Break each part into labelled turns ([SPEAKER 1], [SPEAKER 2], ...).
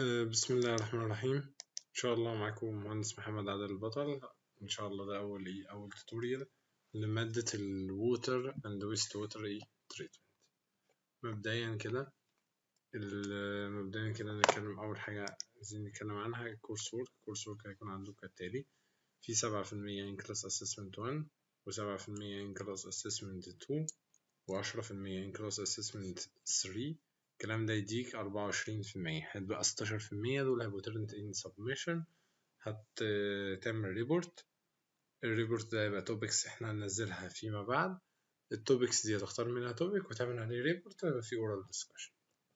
[SPEAKER 1] آه، بسم الله الرحمن الرحيم ان شاء الله معكم مهندس محمد عادل البطل ان شاء الله ده اول ايه اول توتوريال لمادة الووتر اند ويست ووتر ايه تريتمنت مبدئيا كده ال- مبدئيا كده نتكلم اول حاجة عايزين نتكلم عنها الكورس وورك الكورس وورك هيكون عندكم كالتالي في سبعة في المية ان كلاس اسسمنت 1 وسبعة في المية ان كلاس اسسمنت 2 وعشرة في المية ان كلاس اسسمنت 3 الكلام ده يديك أربعة وعشرين في المية هتبقى ستاشر في المية دول هيبقوا ترنت ان سبمشن هتعمل ريبورت الريبورت ده يبقى توبكس احنا هننزلها فيما بعد التوبكس دي هتختار منها توبك وتعمل عليه ريبورت ويبقى فيه اورال ديسكشن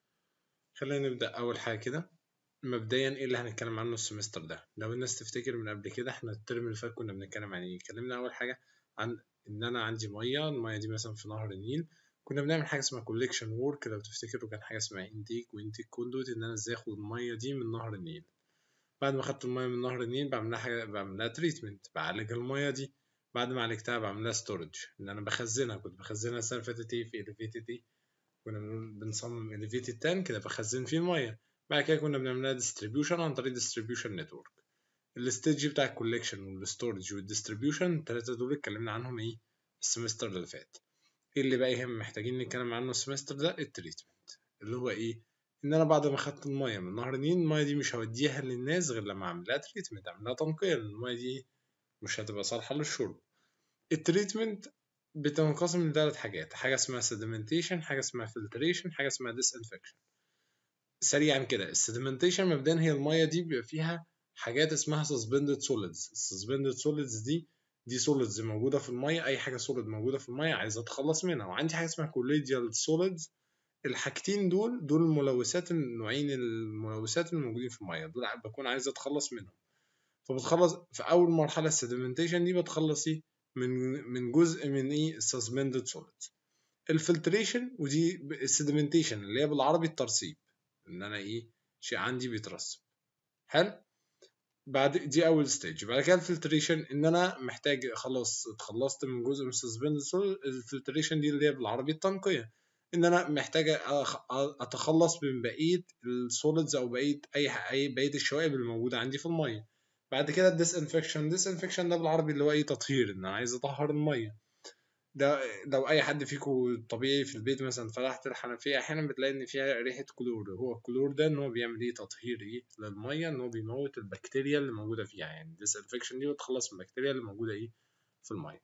[SPEAKER 1] خلينا نبدأ أول حاجة كده مبدئيا ايه اللي هنتكلم عنه السمستر ده لو الناس تفتكر من قبل كده احنا الترم اللي فات كنا بنتكلم عن ايه اتكلمنا أول حاجة عن إن أنا عندي مية المية دي مثلا في نهر النيل كنا بنعمل حاجة اسمها كوليكشن وورك لو تفتكروا كان حاجة اسمها انتيك وانتيك كوندوت إن أنا ازاي آخد المية دي من نهر النيل بعد ما خدت المية من نهر النيل بعملها حاجة بعملها تريتمنت بعالج المية دي بعد ما عالجتها بعملها ستورج إن أنا بخزنها كنت بخزنها السنة اللي فاتت إيه في elevated إيه كنا بنقول بنصمم elevated tank كده بخزن فيه المية بعد كده كنا بنعملها distribution عن طريق distribution network الستيج بتاع الكوليكشن والستورج والديستريبيوشن التلاتة دول اتكلمنا عنهم إيه السمستر اللي فات ايه اللي بقى يهم محتاجين نتكلم عنه السمستر ده التريتمنت اللي هو ايه ان انا بعد ما خدت الميه من نهر النيل الميه دي مش هوديها للناس غير لما اعمل لها تريتمنت اعمل لها تنقيه لان الميه دي مش هتبقى صالحه للشرب التريتمنت بتنقسم لثلاث حاجات حاجه اسمها سيدمنتيشن حاجه اسمها فلتريشن حاجه اسمها ديسانفكشن سريعا كده السيدمنتيشن مبدئيا هي الميه دي بيبقى فيها حاجات اسمها suspended solids السسبندد solids دي دي سوليدز موجودة في المية أي حاجة سوليد موجودة في المية عايز أتخلص منها وعندي حاجة اسمها كوليديال سوليدز الحاجتين دول دول الملوثات النوعين الملوثات الموجودين في المية دول بكون عايز أتخلص منهم فبتخلص في أول مرحلة السيدمنتيشن دي بتخلص إيه من من جزء من إيه السسبندد سوليدز الفلتريشن ودي السيدمنتيشن اللي هي بالعربي الترسيب إن أنا إيه شيء عندي بيترسب حلو بعد دي اول ستيج بعد كده الفلتريشن ان انا محتاج خلاص اتخلصت من جزء من السسبند الفلتريشن دي اللي هي بالعربي التنقيه ان انا محتاج اتخلص من بقيه السوليدز او بقيه اي اي بقيه الشوائب اللي موجوده عندي في الميه بعد كده الديس انفكشن ديس انفكشن ده بالعربي اللي هو ايه تطهير ان انا عايز اطهر الميه ده لو اي حد فيكم طبيعي في البيت مثلا فتحت الحنفيه احيانا بتلاقي ان فيها ريحه كلور هو الكلور ده ان هو بيعمل ايه تطهير ايه للميه ان هو بيموت البكتيريا اللي موجوده فيها يعني الديس انفكشن دي بتخلص من البكتيريا اللي موجوده ايه في الميه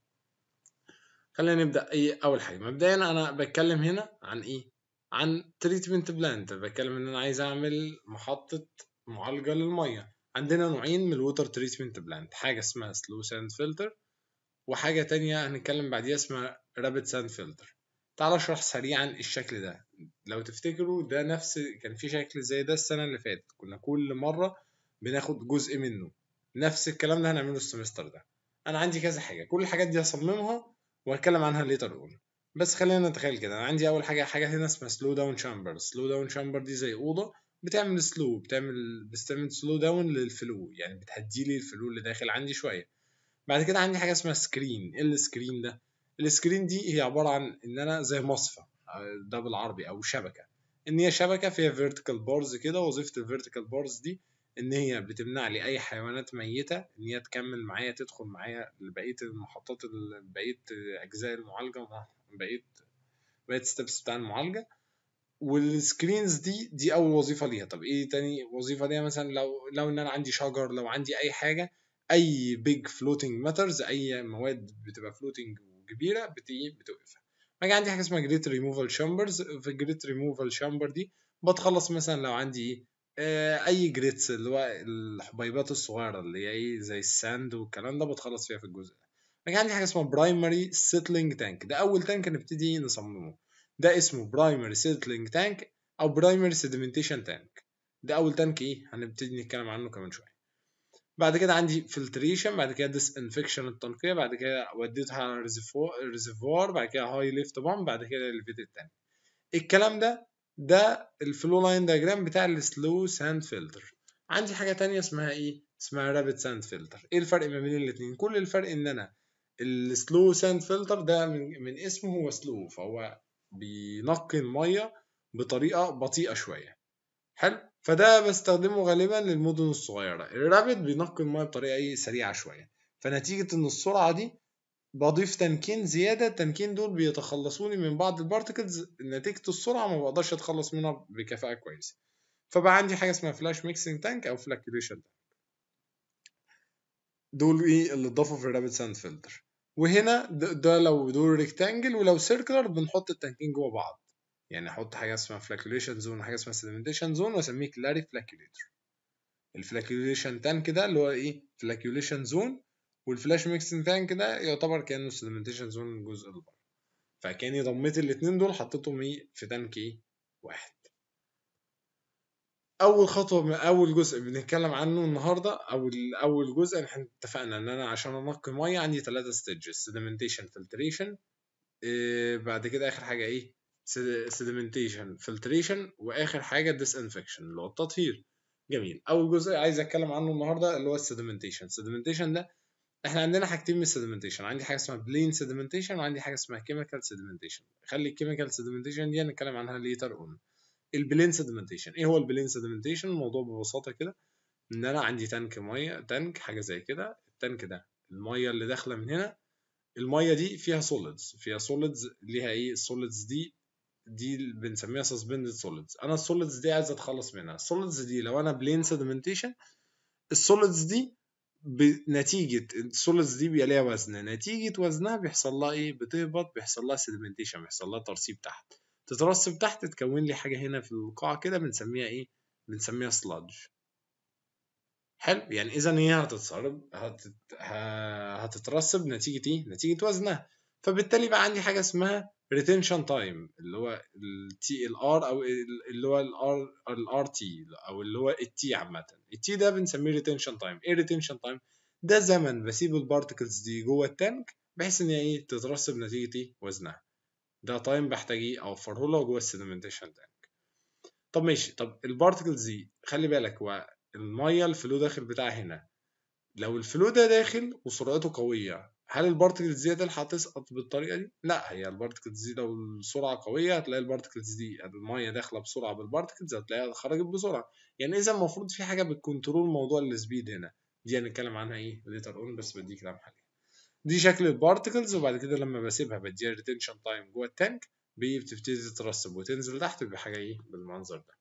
[SPEAKER 1] خلينا نبدا ايه اول حاجه مبدئيا انا بتكلم هنا عن ايه عن تريتمنت بلانت بتكلم ان انا عايز اعمل محطه معالجه للميه عندنا نوعين من الووتر تريتمنت بلانت حاجه اسمها سلو ساند فلتر وحاجة تانية هنتكلم بعديها اسمها رابid ساند فلتر تعال اشرح سريعا الشكل ده لو تفتكروا ده نفس كان في شكل زي ده السنة اللي فاتت كنا كل مرة بناخد جزء منه نفس الكلام ده هنعمله السمستر ده انا عندي كذا حاجة كل الحاجات دي هصممها وهتكلم عنها ليتر اون بس خلينا نتخيل كده انا عندي اول حاجة حاجة هنا اسمها سلو داون شامبر سلو داون شامبر دي زي أوضة بتعمل سلو بتعمل بتعمل سلو داون للفلو يعني بتهدي لي الفلو اللي داخل عندي شوية بعد كده عندي حاجه اسمها سكرين ايه السكرين ده السكرين دي هي عباره عن ان انا زي مصفى ده بالعربي او شبكه ان هي شبكه فيها فيرتيكال بارز كده وظيفه الفيرتيكال بارز دي ان هي بتمنع لي اي حيوانات ميته ان هي تكمل معايا تدخل معايا لبقيه المحطات بقيه اجزاء المعالجه بقيه بقيه ستيبس بتاع المعالجه والسكرينز دي دي اول وظيفه ليها طب ايه تاني وظيفه ليها مثلا لو لو ان انا عندي شجر لو عندي اي حاجه اي بيج فلوتنج ماترز اي مواد بتبقى فلوتنج وكبيره بتوقفها باجي عندي حاجه اسمها جريت ريموفال شامبرز في الجريت ريموفال شامبر دي بتخلص مثلا لو عندي ايه اي جريتس اللي هو الحبيبات الصغيره اللي هي ايه زي الساند والكلام ده بتخلص فيها في الجزء ده باجي عندي حاجه اسمها برايمري سيتلينج تانك ده اول تانك هنبتدي نصممه ده اسمه برايمري سيتلينج تانك او برايمري سيدمنتيشن تانك ده اول تانك ايه هنبتدي نتكلم عنه كمان شويه بعد كده عندي فلتريشن بعد كده ديس انفكشن التنقيه بعد كده وديتها على ريزرفوار بعد كده هاي ليفت بامب بعد كده الليفت التاني الكلام ده ده الفلو لاين دايجرام بتاع السلو ساند فلتر عندي حاجه تانية اسمها ايه اسمها رابid ساند فلتر ايه الفرق ما بين الاثنين كل الفرق ان انا السلو ساند فلتر ده من, من اسمه هو سلو فهو بينقي الميه بطريقه بطيئه شويه حلو فده بستخدمه غالبا للمدن الصغيره الرابد بينقي الميه بطريقه ايه سريعه شويه فنتيجه ان السرعه دي بضيف تنكين زياده التنكين دول بيتخلصوني من بعض البارتكلز نتيجه السرعه ما بقدرش اتخلص منها بكفاءه كويسه فبقى عندي حاجه اسمها فلاش ميكسنج تانك او فلاكيوليشن تانك دول ايه اللي اتضافوا في الرابد ساند فلتر وهنا ده, ده لو دول ريكتانجل ولو سيركلر بنحط التنكين جوه بعض يعني احط حاجه اسمها فلاكيوليشن زون وحاجه اسمها سيدمنتيشن زون واسميه كلاري فلاكيوليتر الفلاكيوليشن تانك ده اللي هو ايه فلاكيوليشن زون والفلاش ميكسنج تانك ده يعتبر كانه سيدمنتيشن زون الجزء اللي بره فكاني ضميت الاتنين دول حطيتهم ايه في تانك ايه واحد اول خطوه من اول جزء بنتكلم عنه النهارده او اول جزء احنا اتفقنا ان انا عشان انقي ميه عندي ثلاثه ستيجز سيدمنتيشن فلتريشن بعد كده اخر حاجه ايه سيدمنتيشن فلتريشن واخر حاجه ديسانفكشن اللي هو التطهير جميل اول جزء عايز اتكلم عنه النهارده اللي هو السيدمنتيشن السيدمنتيشن ده احنا عندنا حاجتين من السيدمنتيشن عندي حاجه اسمها بلين سيدمنتيشن وعندي حاجه اسمها كيميكال سيدمنتيشن خلي الكيميكال سيدمنتيشن دي هنتكلم عنها ليتر اون البلين سيدمنتيشن ايه هو البلين سيدمنتيشن الموضوع ببساطه كده ان انا عندي تانك ميه تانك حاجه زي كده التانك ده الميه اللي داخله من هنا الميه دي فيها سوليدز فيها سوليدز ليها ايه السوليدز دي دي بنسميها سسبندد سوليدز انا السوليدز دي عايز اتخلص منها السوليدز دي لو انا بلين سيدمنتيشن السوليدز دي بنتيجة السوليدز دي بيبقى ليها وزن نتيجة وزنها بيحصل لها ايه بتهبط بيحصل لها سيدمنتيشن بيحصل لها ترسيب تحت تترسب تحت تكون لي حاجة هنا في القاع كده بنسميها ايه بنسميها سلاج حلو يعني اذا هي هتتسرب هتت... هتترسب نتيجة ايه نتيجة وزنها فبالتالي بقى عندي حاجة اسمها ريتنشن تايم اللي هو التي الار او اللي هو الار الار تي او اللي هو التي عامه التي ده بنسميه ريتنشن تايم ايه ريتنشن تايم ده زمن بسيب البارتكلز دي جوه التانك بحيث ان هي ايه تترسب نتيجه ايه وزنها ده تايم بحتاج ايه اوفره له جوه السيدمنتيشن تانك طب ماشي طب البارتكلز دي خلي بالك هو الميه الفلو داخل بتاعها هنا لو الفلو ده داخل وسرعته قويه هل البارتكلز دي هتلحق تسقط بالطريقه دي؟ لا هي البارتكلز دي لو السرعه قويه هتلاقي البارتكلز دي الميه داخله بسرعه بالبارتكلز هتلاقيها خرجت بسرعه يعني اذا المفروض في حاجه بتكنترول موضوع السبيد هنا دي هنتكلم عنها ايه ليتر اون بس بدي كلام حاليا دي شكل البارتكلز وبعد كده لما بسيبها بديها ريتنشن تايم جوه التانك بتبتدي تترسب وتنزل تحت بحاجه ايه بالمنظر ده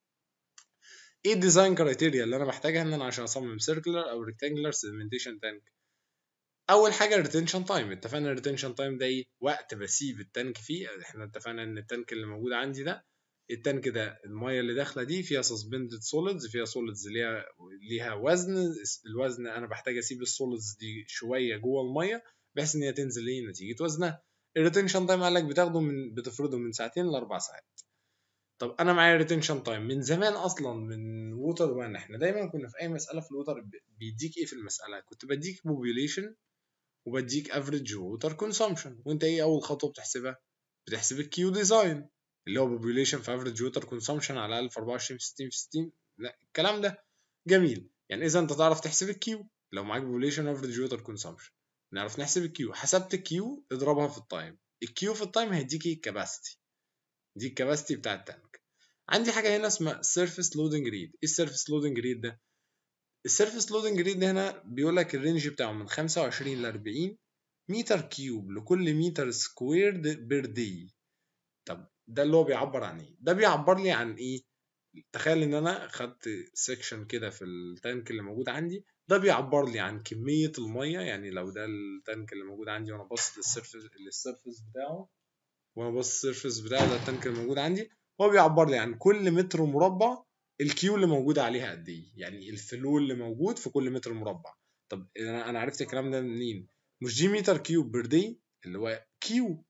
[SPEAKER 1] ايه الديزاين كرايتيريا اللي انا محتاجها ان انا عشان اصمم سيركلر او ريكتانجلر سيدمنتيشن تانك اول حاجه الريتنشن تايم اتفقنا الريتنشن تايم ده ايه وقت بسيب التانك فيه احنا اتفقنا ان التانك اللي موجود عندي ده التانك ده الميه اللي داخله دي فيها سسبندد سوليدز فيها سوليدز ليها ليها وزن الوزن انا بحتاج اسيب السوليدز دي شويه جوه الميه بحيث ان هي تنزل ايه نتيجه وزنها الريتنشن تايم قال لك بتاخده من بتفرضه من ساعتين لاربع ساعات طب انا معايا ريتنشن تايم من زمان اصلا من ووتر وان احنا دايما كنا في اي مساله في الووتر بيديك ايه في المساله كنت بديك بوبيوليشن وبديك افريج ووتر كونسومشن وانت ايه اول خطوه بتحسبها بتحسب الكيو ديزاين اللي هو population في افريج ووتر كونسومشن على الاقل في 24 في 60 في 60 لا الكلام ده جميل يعني اذا انت تعرف تحسب الكيو لو معاك population افريج ووتر كونسومشن نعرف نحسب الكيو حسبت الكيو اضربها في التايم الكيو في التايم هيديك ايه الكباستي دي الكباستي بتاع التانك عندي حاجه هنا اسمها سيرفيس لودنج ريد ايه السيرفيس لودنج ريد ده السيرفيس لودنج ريد هنا بيقول لك الرينج بتاعه من 25 ل 40 متر كيوب لكل متر سكويرد بير دي طب ده اللي هو بيعبر عن ايه ده بيعبر لي عن ايه تخيل ان انا خدت سيكشن كده في التانك اللي موجود عندي ده بيعبر لي عن كميه الميه يعني لو ده التانك اللي موجود عندي وانا باصص للسيرفيس للسيرفيس بتاعه وانا باصص للسيرفيس بتاعه ده التانك اللي موجود عندي هو بيعبر لي عن كل متر مربع الكيو اللي موجود عليها قد ايه يعني الفلو اللي موجود في كل متر مربع طب انا انا عرفت الكلام ده منين مش دي متر كيوب بير دي اللي هو كيو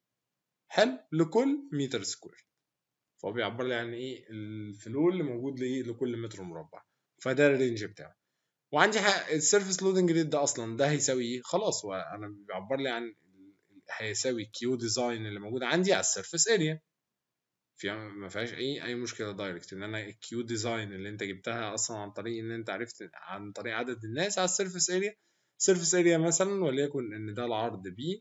[SPEAKER 1] حلو لكل متر سكوير فهو بيعبر لي عن ايه الفلو اللي موجود ليه لكل متر مربع فده الرينج بتاعه وعندي السيرفيس لودنج ريت ده اصلا ده هيساوي ايه خلاص هو انا بيعبر لي عن هيساوي كيو ديزاين اللي موجود عندي على السيرفيس اريا فيها ما فيهاش اي اي مشكله دايركت ان انا الكيو ديزاين اللي انت جبتها اصلا عن طريق ان انت عرفت عن طريق عدد الناس على السيرفيس اريا سيرفيس اريا مثلا وليكن ان ده العرض بي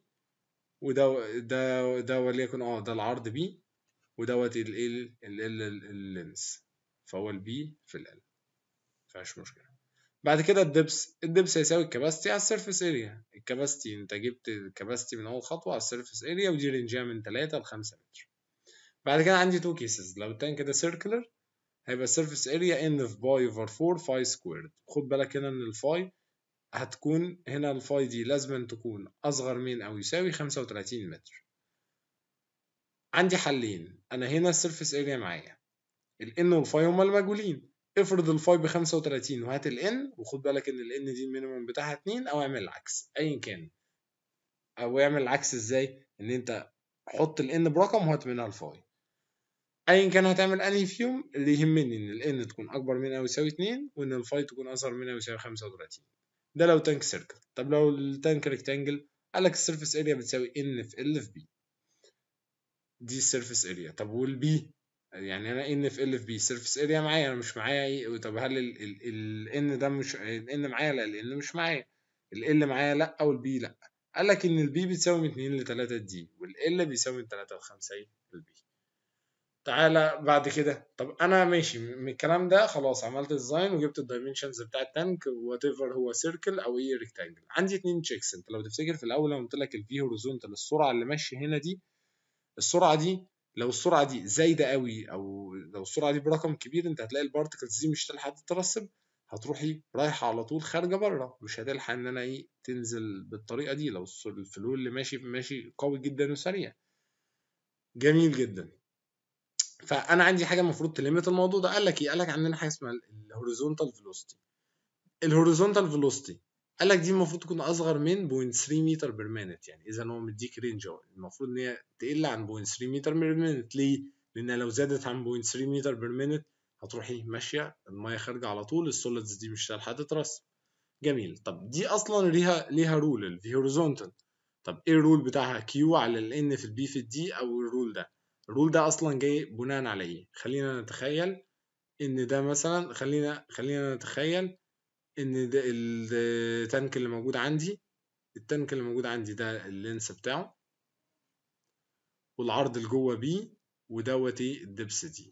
[SPEAKER 1] وده ده ده وليكن اه ده العرض بي ودوت ال ال ال اللينس فهو البي في ال مفيهاش مشكله بعد كده الدبس الدبس هيساوي الكباستي على السيرفيس اريا الكباستي انت جبت الكباستي من اول خطوه على السيرفيس اريا ودي رينجها من 3 ل 5 متر بعد كده عندي تو كيسز لو التانك ده سيركلر هيبقى السيرفيس اريا ان في باي اوفر 4 فاي سكويرد خد بالك هنا ان الفاي هتكون هنا الفاي دي لازم تكون اصغر من او يساوي 35 متر عندي حلين انا هنا السيرفيس اريا معايا الان والفاي هما المجهولين افرض الفاي ب 35 وهات الان وخد بالك ان الان دي المينيموم بتاعها 2 او اعمل العكس ايا كان او اعمل العكس ازاي ان انت حط الان برقم وهات منها الفاي ايا كان هتعمل انهي فيهم اللي يهمني ان الان تكون اكبر من او يساوي 2 وان الفاي تكون اصغر من او يساوي 35 ده لو تانك سيركل طب لو التانك ريكتانجل قال لك السيرفيس اريا بتساوي ان في ال في بي دي السيرفيس اريا طب والبي يعني انا ان في ال في بي سيرفيس اريا معايا انا مش معايا ايه طب هل الان ده مش الان معايا لا الان مش معايا ال معايا لا والبي لا قال لك ان البي بتساوي من 2 ل 3 دي والال بيساوي من 3 ل 5 البي تعالى بعد كده طب انا ماشي من الكلام ده خلاص عملت ديزاين وجبت الدايمنشنز بتاع التانك وات ايفر هو سيركل او ايه ريكتانجل عندي اتنين تشيكس انت لو تفتكر في الاول لما قلت لك الفي هوريزونتال السرعه اللي ماشيه هنا دي السرعه دي لو السرعه دي زايده قوي او لو السرعه دي برقم كبير انت هتلاقي البارتكلز دي مش هتلحق تترسب هتروحي رايحه على طول خارجه بره مش هتلحق ان انا ايه تنزل بالطريقه دي لو الفلو اللي ماشي ماشي قوي جدا وسريع جميل جدا فانا عندي حاجه المفروض تلمت الموضوع ده قال لك ايه قال لك عندنا حاجه اسمها الهوريزونتال فيلوسيتي الهوريزونتال فيلوسيتي قال لك دي المفروض تكون اصغر من 0.3 متر بير مينت يعني اذا هو مديك رينج اهو المفروض ان هي تقل عن 0.3 متر بير مينت ليه؟ لان لو زادت عن 0.3 متر بير مينت هتروحي ماشيه الميه خارجه على طول السوليدز دي مش هتلحق تترسب جميل طب دي اصلا ليها ليها رول الفي هوريزونتال طب ايه الرول بتاعها كيو على الان في البي في الدي او الرول ده الرول ده اصلا جاي بناء على ايه خلينا نتخيل ان ده مثلا خلينا خلينا نتخيل ان ده التانك اللي موجود عندي التانك اللي موجود عندي ده اللينس بتاعه والعرض اللي جوه بي ودوت ايه الدبس دي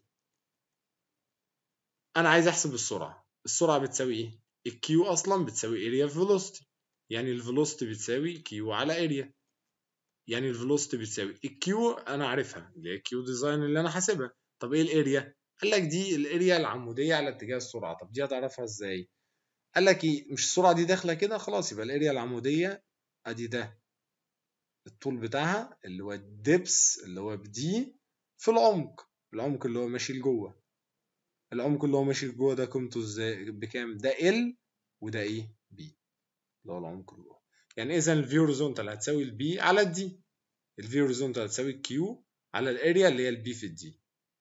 [SPEAKER 1] انا عايز احسب السرعه السرعه بتساوي ايه الكيو اصلا بتساوي اريا فيلوسيتي يعني الفيلوسيتي بتساوي كيو على اريا يعني الفيلوسيتي بتساوي الكيو انا عارفها اللي هي الكيو ديزاين اللي انا حاسبها طب ايه الاريا قال لك دي الاريا العموديه على اتجاه السرعه طب دي هتعرفها ازاي قال لك ايه مش السرعه دي داخله كده خلاص يبقى الاريا العموديه ادي ده الطول بتاعها اللي هو الدبس اللي هو بدي في العمق العمق اللي هو ماشي لجوه العمق اللي هو ماشي لجوه ده قيمته ازاي بكام ده ال وده ايه بي اللي هو العمق اللي جوه يعني اذا الفي هوريزونتال هتساوي البي على الدي الفي هوريزونتال هتساوي الكيو على الاريا اللي هي البي في الدي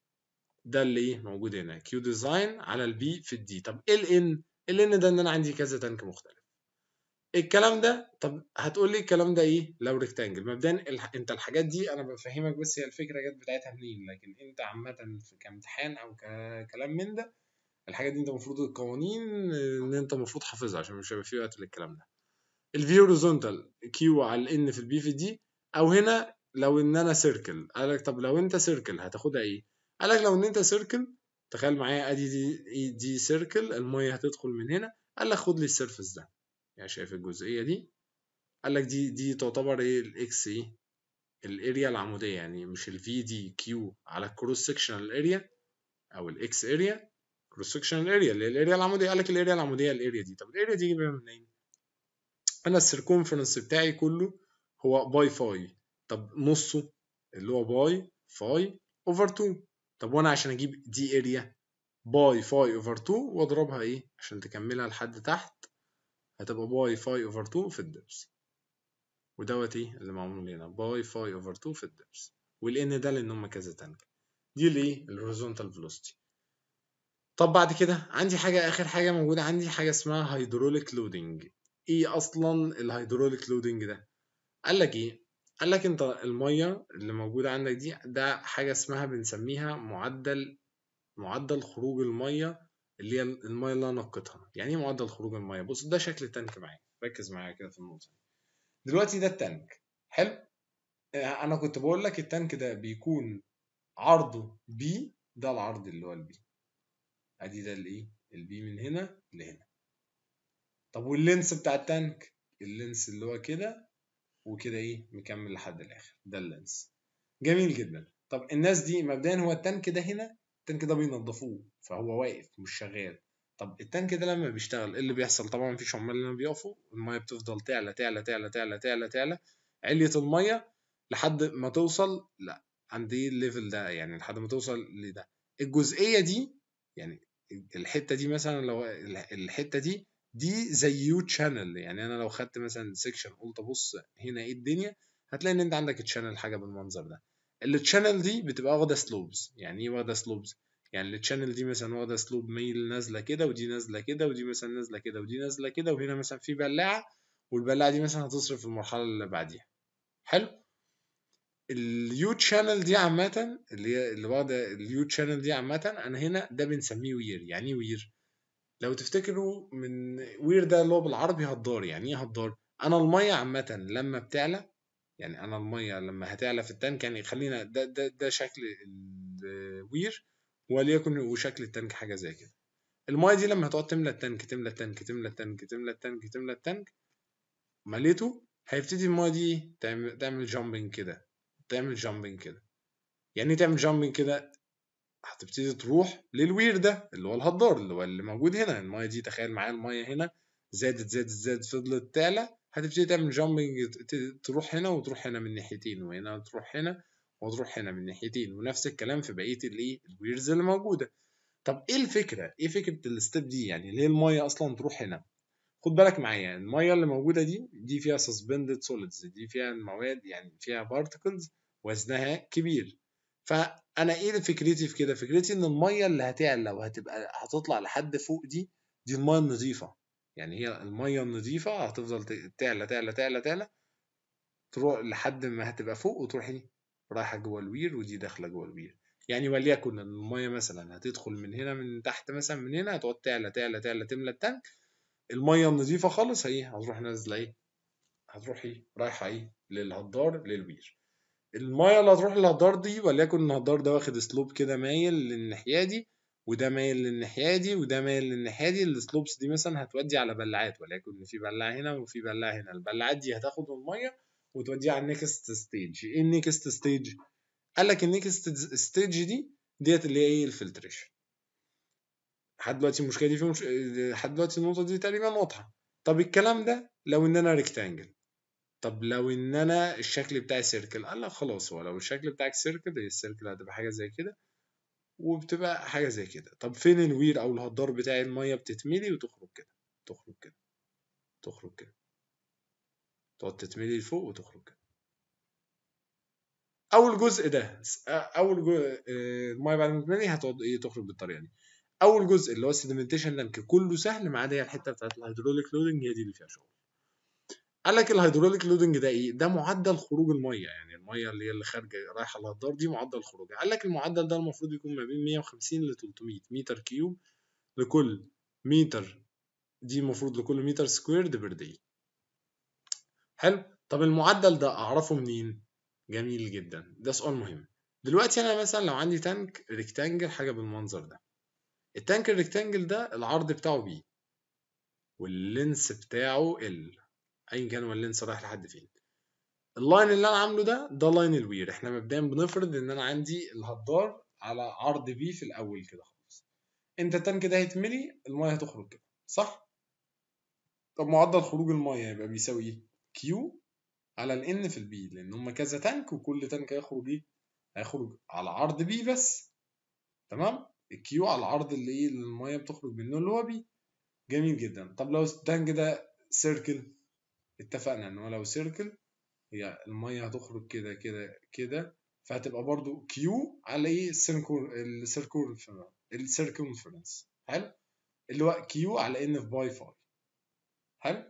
[SPEAKER 1] ده اللي ايه موجود هنا كيو ديزاين على البي في الدي طب ايه الان الان ده ان انا عندي كذا تانك مختلف الكلام ده طب هتقول لي الكلام ده ايه لو ريكتانجل مبدئيا الح... انت الحاجات دي انا بفهمك بس هي الفكره جت بتاعتها منين لكن انت عامه كامتحان او ككلام من ده الحاجات دي انت المفروض القوانين ان انت المفروض حافظها عشان مش هيبقى في وقت للكلام ده الفي هوريزونتال كيو على الان في البي في دي او هنا لو ان انا سيركل قال لك طب لو انت سيركل هتاخدها ايه قال لك لو ان انت سيركل تخيل معايا ادي دي دي سيركل الميه هتدخل من هنا قال لك خد لي السيرفس ده يعني شايف الجزئيه دي قال لك دي دي تعتبر ايه الاكس ايه الاريا العموديه يعني مش الفي دي كيو على الكروس سكشنال اريا او الاكس اريا كروس سكشنال اريا اللي هي الاريا العموديه قال لك الاريا العموديه الاريا دي طب الاريا دي جايبها منين انا السيركونفرنس بتاعي كله هو باي فاي طب نصه اللي هو باي فاي اوفر 2 طب وانا عشان اجيب دي اريا باي فاي اوفر 2 واضربها ايه عشان تكملها لحد تحت هتبقى باي فاي اوفر 2 في الدبس ودوت ايه اللي معمول هنا باي فاي اوفر 2 في الدبس والان ده لان هم كذا تانك دي الايه الهوريزونتال فيلوسيتي طب بعد كده عندي حاجه اخر حاجه موجوده عندي حاجه اسمها هيدروليك لودنج ايه اصلا الهيدروليك لودنج ده قال لك ايه قال لك انت الميه اللي موجوده عندك دي ده حاجه اسمها بنسميها معدل معدل خروج الميه اللي هي الميه اللي انا نقيتها يعني ايه معدل خروج الميه بص ده شكل التانك معايا ركز معايا كده في النقطه دي دلوقتي ده التانك حلو انا كنت بقول لك التانك ده بيكون عرضه بي ده العرض اللي هو البي ادي ده الايه البي من هنا لهنا طب واللينس بتاع التانك اللينس اللي هو كده وكده ايه مكمل لحد الاخر ده اللينس جميل جدا طب الناس دي مبدئيا هو التانك ده هنا التانك ده بينضفوه فهو واقف مش شغال طب التانك ده لما بيشتغل ايه اللي بيحصل طبعا مفيش عمال لما بيقفوا الميه بتفضل تعلى تعلى تعلى تعلى تعلى تعلى علية الميه لحد ما توصل لا عند ايه الليفل ده يعني لحد ما توصل لده الجزئيه دي يعني الحته دي مثلا لو الحته دي دي زي يو تشانل يعني انا لو خدت مثلا سيكشن قلت ابص هنا ايه الدنيا هتلاقي ان انت عندك تشانل حاجه بالمنظر ده التشانل دي بتبقى واخده سلوبز يعني ايه واخده سلوبز يعني التشانل دي مثلا واخده سلوب ميل نازله كده ودي نازله كده ودي مثلا نازله كده ودي نازله كده وهنا مثلا في بلاعه والبلاعه دي مثلا هتصرف في المرحله اللي بعديها حلو اليو تشانل دي عامة اللي هي اللي واخدة اليو تشانل دي عامة أنا هنا ده بنسميه وير يعني إيه وير؟ لو تفتكروا من وير ده اللي هو بالعربي هدار يعني إيه هدار؟ أنا المية عامة لما بتعلى يعني أنا المية لما هتعلى في التانك يعني خلينا ده ده ده شكل الوير وليكن وشكل التانك حاجة زي كده المية دي لما هتقعد تملى التانك تملى التانك تملى التانك تملى التانك تملى التانك مليته هيبتدي المية دي تعمل تعمل جامبنج كده تعمل جامبنج كده يعني تعمل جامبنج كده هتبتدي تروح للوير ده اللي هو الهدار اللي هو اللي موجود هنا المايه دي تخيل معايا المايه هنا زادت زادت زادت فضلت تعلى هتبتدي تعمل جامبنج تروح هنا وتروح هنا من ناحيتين وهنا تروح هنا وتروح هنا من ناحيتين ونفس الكلام في بقيه الايه الويرز اللي موجوده طب ايه الفكره ايه فكره الستيب دي يعني ليه المايه اصلا تروح هنا خد بالك معايا الميه اللي موجوده دي دي فيها سسبندد سوليدز دي فيها مواد يعني فيها بارتكلز وزنها كبير فانا ايه فكرتي في كده فكرتي ان الميه اللي هتعلى وهتبقى هتطلع لحد فوق دي دي الميه النظيفه يعني هي الميه النظيفه هتفضل تعلى تعلى تعلى تعلى تروح لحد ما هتبقى فوق وتروح ايه رايحه جوه الوير ودي داخله جوه الوير يعني وليكن الميه مثلا هتدخل من هنا من تحت مثلا من هنا هتقعد تعلى تعلى تعلى تملى التانك الميه النظيفه خالص هي هتروح نازله ايه هتروح ايه رايحه ايه للهدار للوير الميه اللي هتروح للهدار دي وليكن الهدار ده واخد اسلوب كده مايل للناحيه دي وده مايل للناحيه دي وده مايل للناحيه دي السلوبس دي مثلا هتودي على بلاعات وليكن في بلاعه هنا وفي بلاعه هنا البلاعات دي هتاخد الميه وتوديها على النكست ستيج ايه النكست ستيج قال لك النكست ستيج دي ديت اللي هي ايه الفلتريشن لحد دلوقتي المشكله دي في مش... لحد دلوقتي النقطه دي تقريبا واضحه طب الكلام ده لو ان انا ريكتانجل طب لو ان انا الشكل بتاعي سيركل قال لك خلاص هو لو الشكل بتاعك سيركل هي السيركل هتبقى حاجه زي كده وبتبقى حاجه زي كده طب فين الوير او الهدار بتاعي الميه بتتملي وتخرج كده تخرج كده تخرج كده تقعد تتملي لفوق وتخرج كده اول جزء ده اول جزء الميه بعد ما تتملي هتقعد ايه تخرج بالطريقه دي اول جزء اللي هو السيدمنتيشن تانك كله سهل ما عدا هي الحته بتاعت الهيدروليك لودنج هي دي اللي فيها شغل قال لك الهيدروليك لودنج ده ايه ده معدل خروج الميه يعني الميه اللي هي اللي خارجه رايحه الهدار دي معدل خروجها قال لك المعدل ده المفروض يكون ما بين 150 ل 300 متر كيوب لكل متر دي المفروض لكل متر سكويرد بير داي حلو طب المعدل ده اعرفه منين جميل جدا ده سؤال مهم دلوقتي انا مثلا لو عندي تانك ريكتانجل حاجه بالمنظر ده التانك الريكتانجل ده العرض بتاعه بي واللينس بتاعه ال ايا كان هو اللينس رايح لحد فين اللاين اللي انا عامله ده ده لاين الوير احنا مبدئيا بنفرض ان انا عندي الهدار على عرض بي في الاول كده خالص انت التانك ده هيتملي الميه هتخرج كده صح طب معدل خروج الميه يبقى بيساوي ايه كيو على الان في البي لان هما كذا تانك وكل تانك هيخرج ايه هيخرج على عرض بي بس تمام الكيو على العرض اللي ايه اللي الميه بتخرج منه اللي هو بي جميل جدا طب لو التانك ده سيركل اتفقنا ان هو لو سيركل هي الميه هتخرج كده كده كده فهتبقى برضو كيو على ايه السيركل السيركمفرنس حلو اللي هو كيو على ان في باي فاي حلو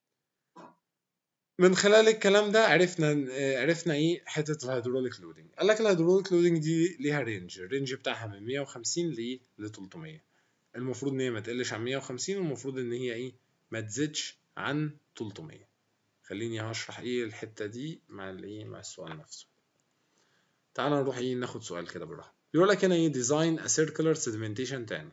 [SPEAKER 1] من خلال الكلام ده عرفنا عرفنا ايه حته الهيدروليك لودنج قال لك الهيدروليك لودنج دي ليها رينج الرينج بتاعها من 150 ل ل 300 المفروض ان هي ما تقلش عن 150 والمفروض ان هي ايه ما تزيدش عن 300 خليني هشرح ايه الحته دي مع الايه مع السؤال نفسه تعال نروح ايه ناخد سؤال كده بالراحه بيقول لك هنا ايه ديزاين ا سيركلر سيدمنتيشن تانك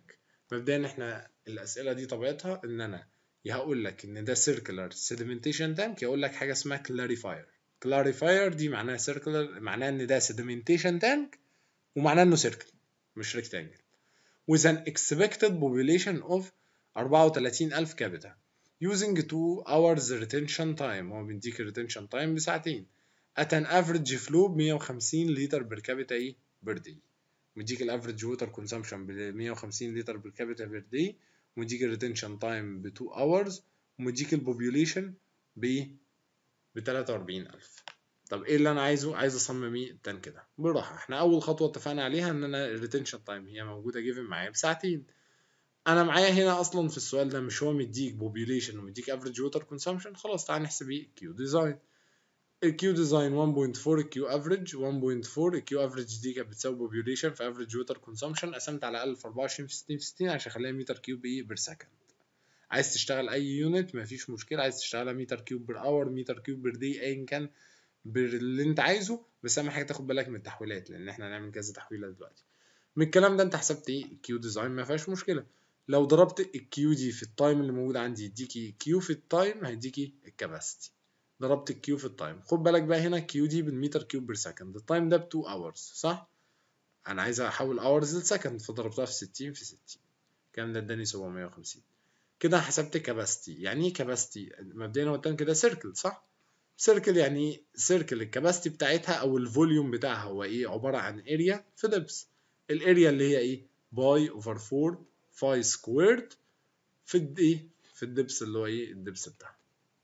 [SPEAKER 1] مبدئيا احنا الاسئله دي طبيعتها ان انا يا هقول لك ان ده سيركلر سيدمنتيشن تانك يا اقول لك حاجه اسمها كلاريفاير كلاريفاير دي معناها سيركلر معناها ان ده سيدمنتيشن تانك ومعناه انه سيركل مش ريكتانجل with an expected population of 34000 كابيتا using 2 hours retention time هو بيديك retention time بساعتين at an average flow ب 150 لتر بير كابيتا ايه بير دي مديك الافريج ووتر كونسامشن ب 150 لتر بير كابيتا بير دي ومديك الريتنشن تايم ب 2 hours ومديك البوبيوليشن ب ب 43000 طب ايه اللي انا عايزه عايز اصمم ايه التانك ده بالراحه احنا اول خطوه اتفقنا عليها ان انا الريتنشن تايم هي موجوده جيفن معايا بساعتين انا معايا هنا اصلا في السؤال ده مش هو مديك بوبيوليشن ومديك افريج ووتر كونسامشن خلاص تعال نحسب ايه كيو ديزاين الكيو ديزاين 1.4 الكيو افريج 1.4 الكيو افريج دي كانت بتساوي بوبيوليشن في افريج ووتر كونسامشن قسمت على 1000 24 في 60 في 60 عشان اخليها متر كيوب ايه بير سكند عايز تشتغل اي يونت مفيش مشكله عايز تشتغلها متر كيوب بير اور متر كيوب بير دي ايا كان باللي انت عايزه بس اهم حاجه تاخد بالك من التحويلات لان احنا هنعمل كذا تحويله دلوقتي من الكلام ده انت حسبت ايه الكيو ديزاين ما فيهاش مشكله لو ضربت الكيو دي في التايم اللي موجود عندي يديكي كيو في التايم هيديكي الكباستي ضربت الكيو في التايم خد بالك بقى هنا كيو دي بالمتر كيوب بير سكند التايم ده ب 2 اورز صح انا عايز احول اورز لسكند فضربتها في 60 في 60 الكلام ده اداني 750 كده حسبت كاباستي يعني ايه كاباستي مبدئيا هو التانك ده سيركل صح سيركل يعني سيركل الكاباستي بتاعتها او الفوليوم بتاعها هو ايه عباره عن اريا في دبس الاريا اللي هي ايه باي اوفر 4 فاي سكويرد في ايه في الدبس اللي هو ايه الدبس بتاعها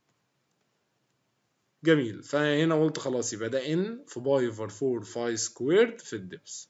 [SPEAKER 1] جميل فهنا قلت خلاص يبقى ده ان في باي اوفر 4 فاي سكويرد في الدبس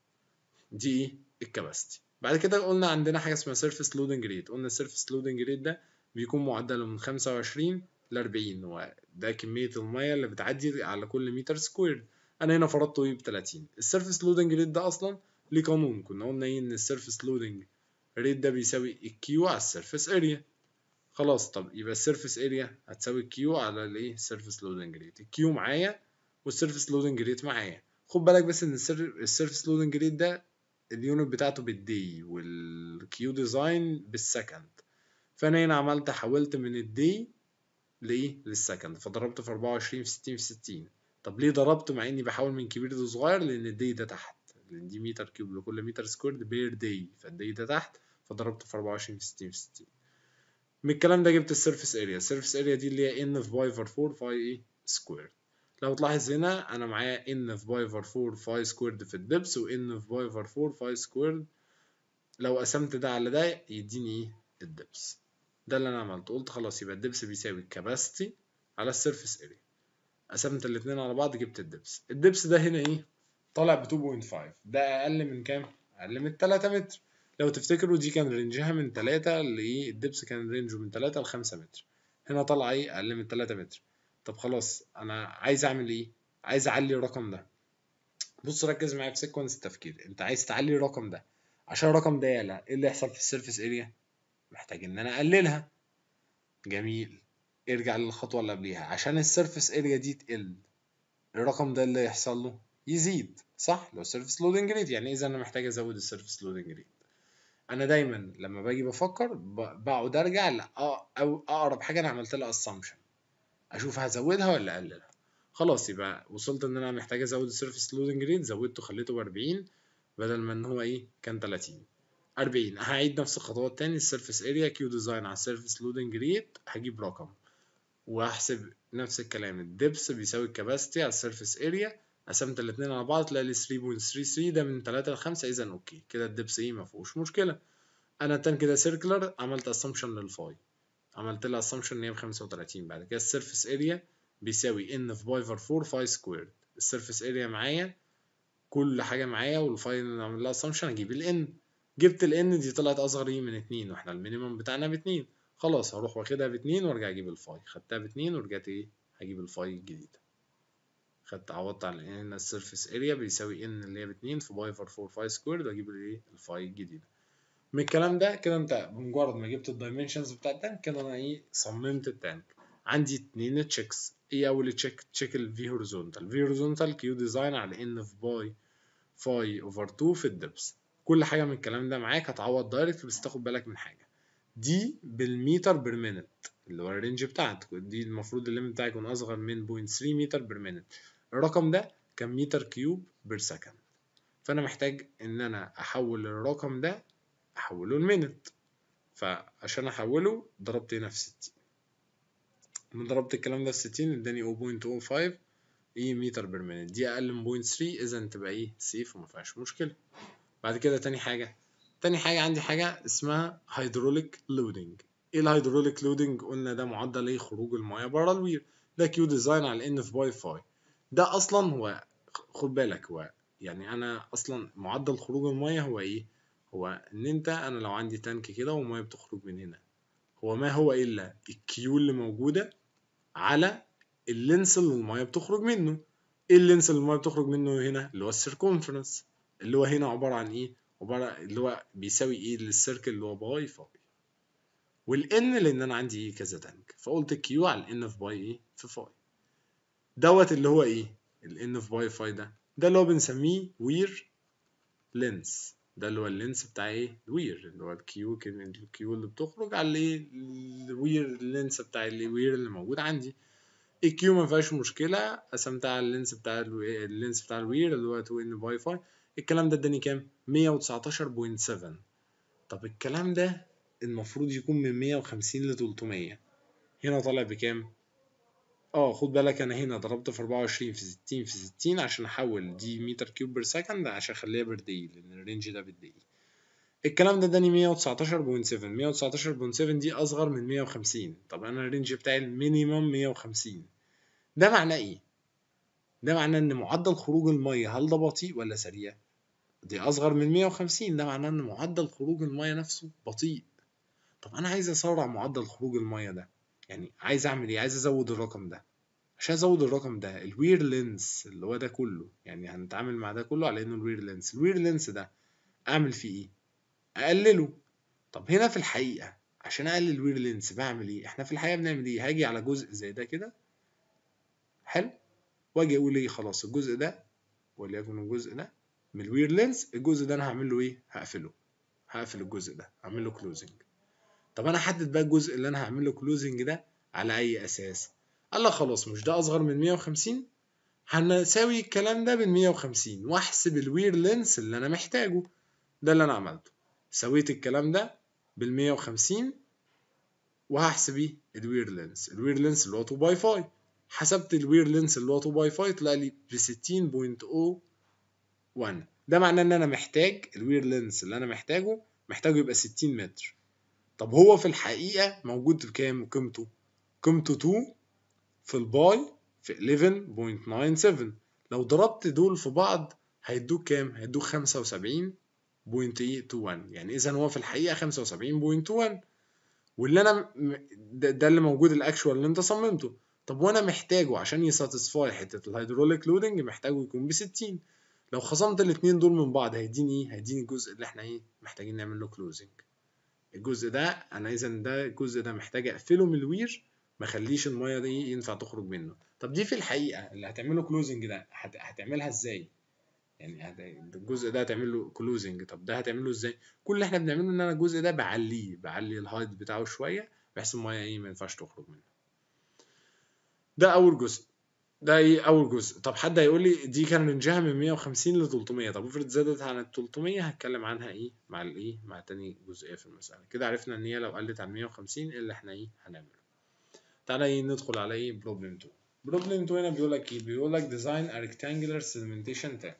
[SPEAKER 1] دي ايه الكاباستي بعد كده قلنا عندنا حاجه اسمها سيرفيس لودنج ريت قلنا السيرفيس لودنج ريت ده بيكون معدله من 25 ل 40 وده كميه الميه اللي بتعدي على كل متر سكوير انا هنا فرضته ايه ب 30 السيرفيس لودنج ريت ده اصلا ليه قانون كنا قلنا ايه ان السيرفيس لودنج ريت ده بيساوي الكيو على السيرفيس اريا خلاص طب يبقى السيرفيس اريا هتساوي الكيو على الايه السيرفيس لودنج ريت الكيو معايا والسيرفيس لودنج ريت معايا خد بالك بس ان السيرفيس لودنج ريت ده اليونت بتاعته بالدي والكيو ديزاين بالسكند فانا هنا عملت حولت من الدي لايه للسكند فضربت في 24 في 60 في 60 طب ليه ضربت مع اني بحول من كبير لصغير لان الدي ده تحت لان دي متر كيوب لكل متر سكوير بير دي فالدي ده تحت فضربت في 24 في 60 في 60 من الكلام ده جبت السيرفيس اريا السيرفيس اريا دي اللي هي ان في باي فر 4 فاي ايه سكوير لو تلاحظ هنا انا معايا ان في باي فر 4 فاي سكويرد في الدبس وان في باي فر 4 فاي سكويرد لو قسمت ده على ده يديني ايه الدبس ده اللي انا عملته قلت خلاص يبقى الدبس بيساوي الكباستي على السيرفيس اريا قسمت الاتنين على بعض جبت الدبس الدبس ده هنا ايه طالع ب 2.5 ده اقل من كام اقل من 3 متر لو تفتكروا دي كان رينجها من 3 لايه الدبس كان رينجه من 3 ل 5 متر هنا طالع ايه اقل من 3 متر طب خلاص انا عايز اعمل ايه عايز اعلي الرقم ده بص ركز معايا في سيكونس التفكير انت عايز تعلي الرقم ده عشان الرقم ده يعلى ايه اللي يحصل في السيرفيس اريا محتاج ان انا اقللها جميل ارجع للخطوه اللي قبليها عشان السيرفيس اريا دي تقل الرقم ده اللي يحصل له يزيد صح لو سيرفيس لودنج ريت يعني اذا انا محتاج ازود السيرفيس لودنج ريت انا دايما لما باجي بفكر بقعد ارجع او اقرب حاجه انا عملت لها اسامبشن اشوف هزودها ولا اقللها خلاص يبقى وصلت ان انا محتاج ازود السيرفيس لودنج ريت زودته خليته ب 40 بدل ما ان هو ايه كان 30 40 هعيد نفس الخطوات تاني السيرفيس اريا كيو ديزاين على السيرفيس لودنج ريت هجيب رقم وهحسب نفس الكلام الدبس بيساوي الكباستي على السيرفيس اريا قسمت الاتنين على بعض تلاقي لي 3.33 ده من 3 ل 5 اذا اوكي كده الدبس ايه ما فيهوش مشكله انا التانك كده سيركلر عملت اسامبشن للفاي عملت لها اسامبشن ان هي ب 35 بعد كده السيرفيس اريا بيساوي ان في باي فر 4 فاي سكويرد السيرفيس اريا معايا كل حاجه معايا والفاي اللي عامل لها اسامبشن اجيب الان جبت الان دي طلعت اصغر ايه من 2 واحنا المينيمم بتاعنا ب 2 خلاص هروح واخدها ب 2 وارجع اجيب الفاي خدتها ب 2 ورجعت ايه هجيب الفاي الجديده خدت عوضت على ان السيرفيس اريا بيساوي ان اللي هي ب 2 في باي فر 4 فاي سكويرد واجيب الايه الفاي الجديده من الكلام ده كده انت بمجرد ما جبت الدايمنشنز بتاع التانك كده انا ايه صممت التانك عندي اتنين تشيكس ايه اول تشيك تشيك الفي هوريزونتال في هوريزونتال كيو ديزاين على ان في باي فاي اوفر 2 في الدبس كل حاجه من الكلام ده معاك هتعوض دايركت بس تاخد بالك من حاجه دي بالمتر بير مينت اللي هو الرينج بتاعتك دي المفروض الليمت بتاعي يكون اصغر من 0.3 متر بير مينت الرقم ده كان متر كيوب بير سكند فانا محتاج ان انا احول الرقم ده احوله لمينت فعشان احوله ضربت هنا في 60 لما ضربت الكلام ده في 60 اداني 0.05 ايه متر بير مينت دي اقل من 0.3 اذا تبقى ايه سيف وما فيهاش مشكله بعد كده تاني حاجه تاني حاجه عندي حاجه اسمها هيدروليك لودنج ايه الهيدروليك لودنج قلنا ده معدل ايه خروج المايه بره الوير ده كيو ديزاين على ان في باي فاي ده اصلا هو خد بالك هو يعني انا اصلا معدل خروج المايه هو ايه هو ان انت انا لو عندي تانك كده والمايه بتخرج من هنا هو ما هو الا الكيو اللي موجوده على اللينس اللي المايه بتخرج منه ايه اللينس اللي المايه بتخرج منه هنا اللي هو السيركونفرنس اللي هو هنا عباره عن ايه عباره اللي هو بيساوي ايه للسيركل اللي هو باي فاي والان لان انا عندي ايه كذا تانك فقلت كيو على الان في باي ايه في فاي دوت اللي هو ايه الان في باي فاي ده ده اللي هو بنسميه وير لينس ده اللي هو اللينس بتاع ايه الوير اللي هو الكيو الكيو اللي بتخرج على الايه الوير اللينس بتاع الوير اللي موجود عندي الكيو ما فيهاش مشكله قسمتها على اللينس بتاع اللينس بتاع الوير اللي هو 2 ان باي فاي الكلام ده اداني كام 119.7 طب الكلام ده المفروض يكون من 150 ل 300 هنا طالع بكام اه خد بالك انا هنا ضربت في 24 في 60 في 60 عشان احول دي متر كيوب بير سكند عشان اخليها بالدقيق لان الرينج ده بالدقيق الكلام ده اداني 119.7 119.7 دي اصغر من 150 طب انا الرينج بتاعي المينيمم 150 ده معناه ايه ده معناه ان معدل خروج الميه هل ده بطيء ولا سريع دي اصغر من 150 ده معناه ان معدل خروج الميه نفسه بطيء طب انا عايز اسرع معدل خروج الميه ده يعني عايز اعمل ايه عايز ازود الرقم ده عشان ازود الرقم ده الوير لينس اللي هو ده كله يعني هنتعامل مع ده كله على انه الوير لينس الوير لينس ده اعمل فيه ايه اقلله طب هنا في الحقيقه عشان اقلل الوير لينس بعمل ايه احنا في الحقيقه بنعمل ايه هاجي على جزء زي ده كده حلو واجي اقول ايه خلاص الجزء ده وليكن الجزء ده من الوير لينس الجزء ده انا هعمل له ايه هقفله هقفل الجزء ده هعمل له كلوزنج طب انا احدد بقى الجزء اللي انا هعمل له كلوزنج ده على اي اساس قال لك خلاص مش ده اصغر من 150 هنساوي الكلام ده بال 150 واحسب الوير لينس اللي انا محتاجه ده اللي انا عملته سويت الكلام ده بال 150 وهحسب ايه الوير لينس الوير لينس اللي هو 2 باي 5 حسبت الوير لينس اللي هو 2 باي 5 طلع لي ب 60.01 ده معناه ان انا محتاج الوير لينس اللي انا محتاجه محتاجه يبقى 60 متر طب هو في الحقيقة موجود بكام قيمته؟ قيمته 2 في الباي في 11.97 لو ضربت دول في بعض هيدوك كام؟ هيدوك 75.21 يعني إذا هو في الحقيقة 75.21 واللي أنا ده, ده اللي موجود الأكشوال اللي أنت صممته طب وأنا محتاجه عشان يساتسفاي حتة الهيدروليك لودنج محتاجه يكون ب 60 لو خصمت الاتنين دول من بعض هيديني ايه؟ هيديني الجزء اللي احنا ايه؟ محتاجين نعمل له كلوزنج الجزء ده انا اذا ده الجزء ده محتاج اقفله من الوير ما اخليش الميه دي ينفع تخرج منه طب دي في الحقيقه اللي هتعمله كلوزنج ده هت... هتعملها ازاي يعني هت... الجزء ده هتعمل له كلوزنج طب ده هتعمله ازاي كل اللي احنا بنعمله ان انا الجزء ده بعليه بعلي الهايت بتاعه شويه بحيث الميه ايه ما ينفعش تخرج منه ده اول جزء ده ايه اول جزء طب حد هيقول لي دي كان رينجها من 150 ل 300 طب افرض زادت عن ال 300 هتكلم عنها ايه مع الايه مع تاني جزئيه في المساله كده عرفنا ان هي لو قلت عن 150 ايه اللي احنا ايه هنعمله تعالى ايه ندخل على ايه بروبلم 2 بروبلم 2 هنا بيقول لك ايه بيقول لك ديزاين ا ريكتانجلر سيدمنتيشن تانك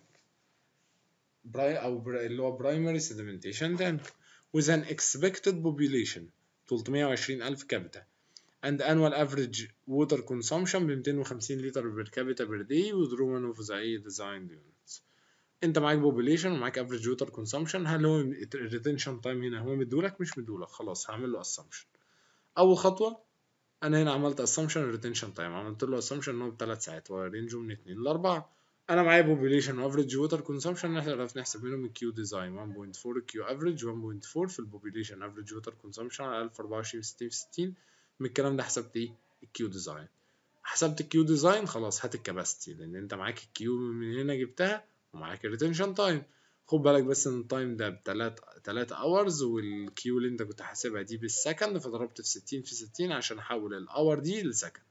[SPEAKER 1] براي او برا اللي هو برايمري سيدمنتيشن تانك with an expected population 320000 كابيتا and annual average water consumption ب 250 لتر per capita per day with Roman of the designed units. انت معاك population ومعاك average water consumption هل هو retention time هنا هو مدولك مش مدولك خلاص هعمل له assumption. أول خطوة أنا هنا عملت assumption retention time عملت له assumption إن هو بثلاث ساعات ورينجه من 2 ل 4 أنا معايا population و average water consumption نعرف نحسب منهم الكيو ديزاين 1.4 كيو average 1.4 في البوبيليشن average water consumption على 1024 في 60 في 60 من الكلام ده حسبت ايه الكيو ديزاين حسبت الكيو ديزاين خلاص هات الكباستي لان انت معاك الكيو من هنا جبتها ومعاك الريتنشن تايم خد بالك بس ان التايم ده بتلات تلات اورز والكيو اللي انت كنت حاسبها دي بالسكند فضربت في ستين في ستين عشان احول الاور دي لسكند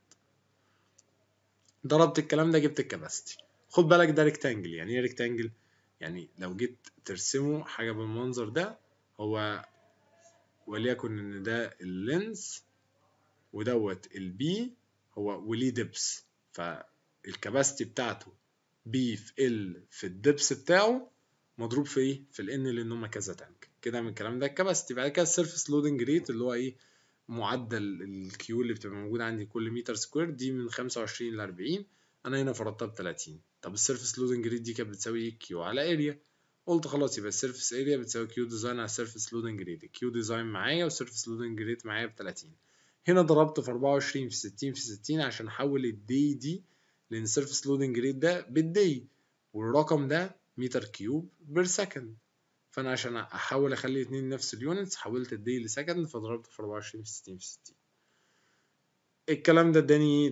[SPEAKER 1] ضربت الكلام ده جبت الكباستي خد بالك ده ريكتانجل يعني ايه ريكتانجل يعني لو جيت ترسمه حاجة بالمنظر ده هو وليكن ان ده اللينس ودوت البي هو وليه دبس فالكباستي بتاعته بي في ال في الدبس بتاعه مضروب في ايه في الان لان هما كذا تانك كده من الكلام ده الكباستي بعد كده السيرفيس لودنج ريت اللي هو ايه معدل الكيو اللي بتبقى موجوده عندي كل متر سكوير دي من 25 ل 40 انا هنا فرضتها ب 30 طب السيرفيس لودنج ريت دي كانت بتساوي ايه كيو على اريا قلت خلاص يبقى السيرفيس اريا بتساوي كيو ديزاين على السيرفيس لودنج ريت الكيو ديزاين معايا والسيرفيس لودنج ريت معايا ب 30 هنا ضربت في 24 في 60 في 60 عشان احول الدي دي لان السيرفيس لودنج ريت ده بالدي والرقم ده متر كيوب بير سكند فانا عشان احاول اخلي اتنين نفس اليونتس حولت الدي لسكند فضربت في 24 في 60 في 60 الكلام ده اداني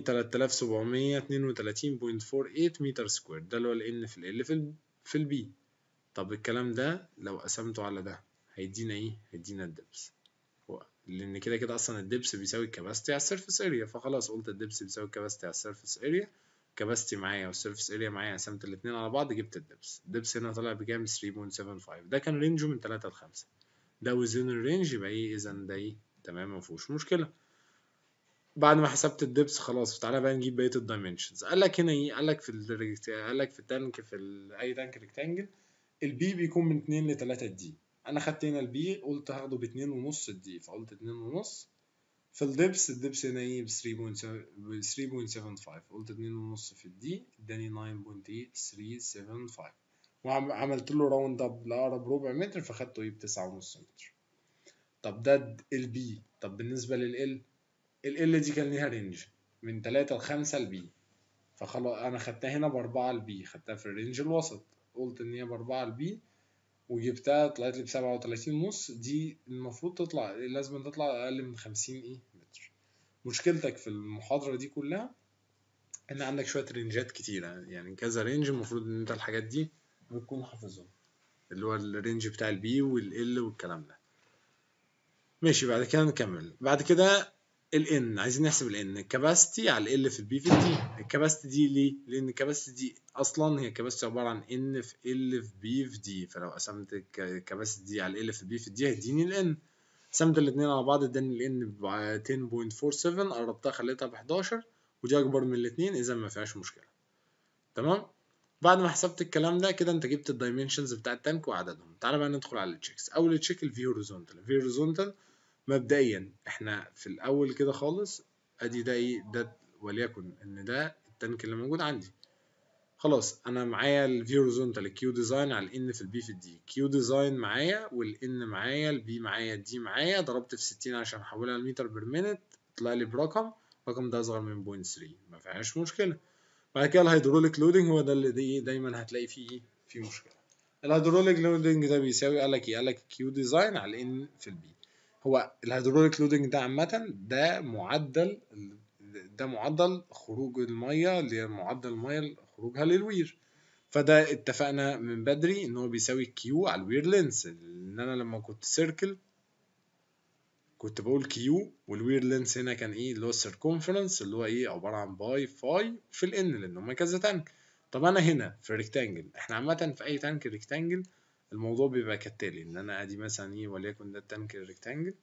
[SPEAKER 1] 3732.48 متر سكوير ده اللي هو ال N في ال L في ال في البي طب الكلام ده لو قسمته على ده هيدينا ايه؟ هيدينا الدبس لان كده كده اصلا الدبس بيساوي الكباستي على السيرفيس اريا فخلاص قلت الدبس بيساوي الكباستي على السيرفيس اريا كباستي معايا والسيرفيس اريا معايا قسمت الاتنين على بعض جبت الدبس الدبس هنا طلع بكام 3.75 ده كان رينجه من 3 ل 5 ده وزين الرينج يبقى ايه اذا ده ايه تمام مفيهوش مشكله بعد ما حسبت الدبس خلاص تعالى بقى نجيب بقيه الدايمنشنز قال لك هنا ايه قال لك في ال قال لك في التانك في ال اي تانك ريكتانجل البي بيكون من 2 ل 3 دي انا خدت هنا البي قلت هاخده ب 2 ونص الدي فقلت 2 ونص في الدبس الدبس هنا ايه ب 3.75 قلت 2 ونص في الدي اداني 9.375 وعملت له راوند اب لاقرب ربع متر فخدته ايه ب 9 ونص متر طب ده البي طب بالنسبه لل ال دي كان ليها رينج من 3 ل 5 البي فخلاص انا خدتها هنا ب 4 البي خدتها في الرينج الوسط قلت ان هي ب 4 البي وجبتها طلعت لي بسبعة وتلاتين ونص دي المفروض تطلع لازم تطلع أقل من خمسين إيه متر مشكلتك في المحاضرة دي كلها إن عندك شوية رينجات كتيرة يعني كذا رينج المفروض إن أنت الحاجات دي بتكون حافظهم اللي هو الرينج بتاع البي والال والكلام ده ماشي بعد كده نكمل بعد كده ال n عايزين نحسب ال n الكباستي على ال في البي في الدي الكباستي دي ليه؟ لأن الكباستي دي أصلا هي كباستي عبارة عن n في ال في بي في دي فلو قسمت الكباستي دي على ال في البي في الدي هيديني ال n قسمت الاتنين على بعض اداني ال n ب 10.47 قربتها خليتها ب 11 ودي أكبر من الاتنين إذا ما فيهاش مشكلة تمام؟ بعد ما حسبت الكلام ده كده انت جبت الدايمنشنز بتاع التانك وعددهم تعالى بقى ندخل على التشيكس اول تشيك الفي هوريزونتال الفي هوريزونتال مبدئيا احنا في الاول كده خالص ادي ده ايه ده وليكن ان ده التانك اللي موجود عندي خلاص انا معايا الفي هوريزونتال الكيو ديزاين على الان في البي في الدي كيو ديزاين معايا والان معايا البي معايا الدي معايا ضربت في 60 عشان احولها لمتر بير مينت طلع لي برقم الرقم ده اصغر من 0.3 ما فيهاش مشكله بعد كده الهيدروليك لودنج هو ده اللي دي دايما هتلاقي فيه ايه في مشكله الهيدروليك لودنج ده بيساوي قال لك ايه قال لك كيو ديزاين على الان في البي هو الهيدروليك لودنج ده عامة ده معدل ده معدل خروج المية اللي هي معدل المية خروجها للوير فده اتفقنا من بدري ان هو بيساوي كيو على الوير لينس ان انا لما كنت سيركل كنت بقول كيو والوير لينس هنا كان ايه اللي هو السيركونفرنس اللي هو ايه عبارة عن باي فاي في الان لان هما كذا تانك طب انا هنا في ريكتانجل احنا عامة في اي تانك ريكتانجل الموضوع بيبقى كالتالي ان انا ادي مثلا ايه وليكن ده التانك الريكتانجل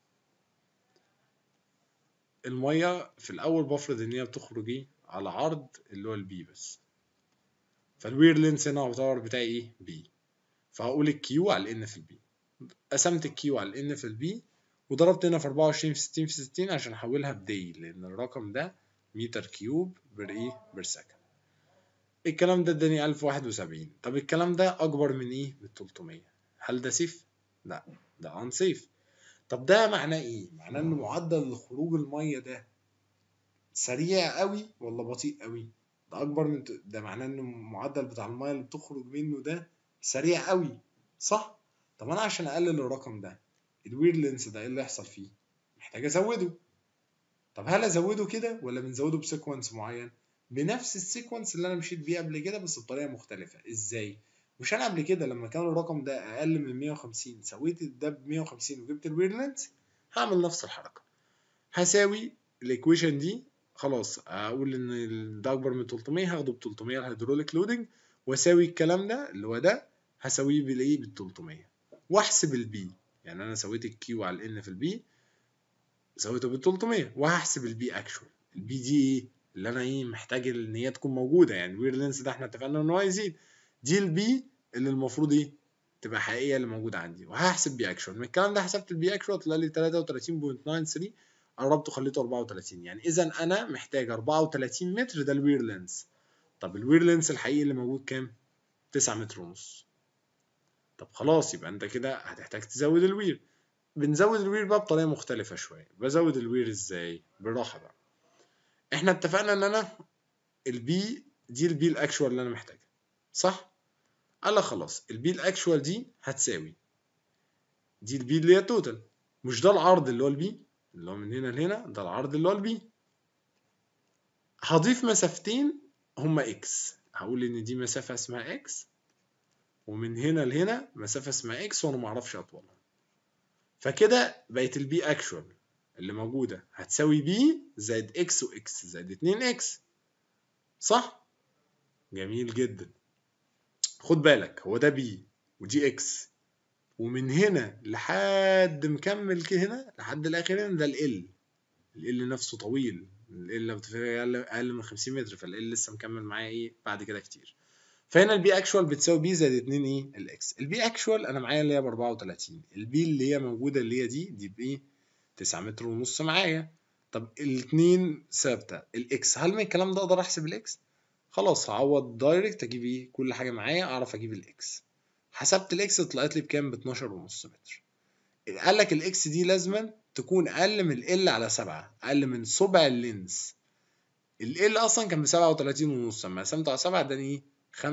[SPEAKER 1] المية في الاول بفرض ان هي بتخرج ايه على عرض اللي هو البي بس فالوير لينس هنا يعتبر بتاعي ايه بي فهقول الكيو على الان في البي قسمت الكيو على الان في البي وضربت هنا في 24 في 60 في 60 عشان احولها بدي لان الرقم ده متر كيوب بر ايه بر سكند الكلام ده اداني 1071 طب الكلام ده اكبر من ايه من 300 هل ده سيف لا ده ان سيف طب ده معناه ايه معناه ان معدل خروج الميه ده سريع قوي ولا بطيء قوي ده اكبر من ده معناه ان المعدل بتاع الميه اللي بتخرج منه ده سريع قوي صح طب انا عشان اقلل الرقم ده الوير لينس ده ايه اللي يحصل فيه محتاج ازوده طب هل ازوده كده ولا بنزوده بسيكونس معين بنفس السيكونس اللي انا مشيت بيه قبل كده بس بطريقه مختلفه ازاي مش انا قبل كده لما كان الرقم ده اقل من 150 سويت ده ب 150 وجبت الوير لينس هعمل نفس الحركه هساوي الايكويشن دي خلاص اقول ان ده اكبر من 300 هاخده ب 300 الهيدروليك لودنج واساوي الكلام ده اللي هو ده هساويه بالايه بال 300 واحسب البي يعني انا سويت الكيو على الان في البي سويته بال 300 وهحسب البي اكشوال البي دي ايه اللي انا ايه محتاج ان هي تكون موجوده يعني الوير لينس ده احنا اتفقنا ان هو يزيد دي البي اللي المفروض ايه تبقى حقيقيه اللي موجوده عندي وهحسب بي اكشوال من الكلام ده حسبت البي اكشوال طلع لي 33.93 قربته خليته 34 يعني اذا انا محتاج 34 متر ده الوير لينس طب الوير لينس الحقيقي اللي موجود كام 9 متر ونص طب خلاص يبقى انت كده هتحتاج تزود الوير بنزود الوير بقى بطريقه مختلفه شويه بزود الوير ازاي بالراحه بقى احنا اتفقنا ان انا البي دي البي الاكشوال اللي انا محتاجها صح قال لك خلاص البي الاكشوال دي هتساوي دي البي اللي هي توتال مش ده العرض اللي هو البي اللي هو من هنا لهنا ده العرض اللي هو البي هضيف مسافتين هما اكس هقول ان دي مسافه اسمها اكس ومن هنا لهنا مسافه اسمها اكس وانا معرفش اطولها فكده بقت البي اكشوال اللي موجوده هتساوي بي زائد اكس واكس زائد 2 اكس صح جميل جدا خد بالك هو ده بي ودي اكس ومن هنا لحد مكمل كده هنا لحد الاخر هنا ده ال ال نفسه طويل ال اقل من 50 متر فال لسه مكمل معايا ايه بعد كده كتير فهنا البي اكشوال بتساوي بي زائد 2 ايه الاكس البي اكشوال انا معايا اللي هي ب 34 البي اللي هي موجوده اللي هي دي دي بايه 9 متر ونص معايا طب الاثنين ثابته الاكس هل من الكلام ده اقدر احسب الاكس خلاص هعوض دايركت اجيب ايه كل حاجه معايا اعرف اجيب الاكس حسبت الاكس طلعت لي بكام ب 12 ونص متر قال لك الاكس دي لازما تكون اقل من ال على 7 اقل من سبع اللينس ال اصلا كان ب 37 ونص لما قسمته على 7 اداني